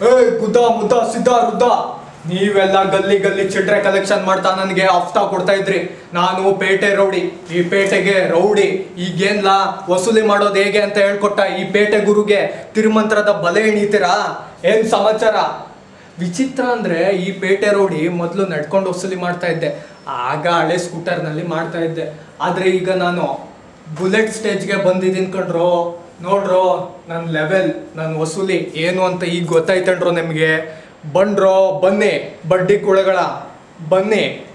ಏಯ್ ಗುದ್ದ ಮುದ್ದ ಸಿದ್ಧ ರುದ್ದ ನೀವೆಲ್ಲ ಗಲ್ಲಿ ಗಲ್ಲಿ ಚಿಡ್ರೆ ಕಲೆಕ್ಷನ್ ಮಾಡ್ತಾ ನನಗೆ ಹಫ್ತಾ ಕೊಡ್ತಾ ಇದ್ರಿ ನಾನು ಪೇಟೆ ರೌಡಿ ಈ ಪೇಟೆಗೆ ರೌಡಿ ಈಗೇನ್ಲ ವಸೂಲಿ ಮಾಡೋದು ಹೇಗೆ ಅಂತ ಹೇಳ್ಕೊಟ್ಟ ಈ ಪೇಟೆ ಗುರುಗೆ ತಿರುಮಂತ್ರದ ಬಲೆ ಎಣಿತೀರಾ ಏನ್ ಸಮಾಚಾರ ವಿಚಿತ್ರ ಅಂದ್ರೆ ಈ ಪೇಟೆ ರೌಡಿ ಮೊದಲು ನಡ್ಕೊಂಡು ವಸೂಲಿ ಮಾಡ್ತಾ ಇದ್ದೆ ಆಗ ಹಳೆ ಸ್ಕೂಟರ್ನಲ್ಲಿ ಮಾಡ್ತಾ ಇದ್ದೆ ಆದ್ರೆ ಈಗ ನಾನು ಬುಲೆಟ್ ಸ್ಟೇಜ್ಗೆ ಬಂದಿದ್ದೀನಿ ಕಣ್ರೋ ನೋಡ್ರೋ ನನ್ನ ಲೆವೆಲ್ ನನ್ನ ವಸೂಲಿ ಏನು ಅಂತ ಈಗ ಗೊತ್ತಾಯ್ತಣ್ರೋ ನಿಮಗೆ ಬಂಡ್ರೋ ಬನ್ನಿ ಬಡ್ಡಿ ಕುಳಗಳ ಬನ್ನಿ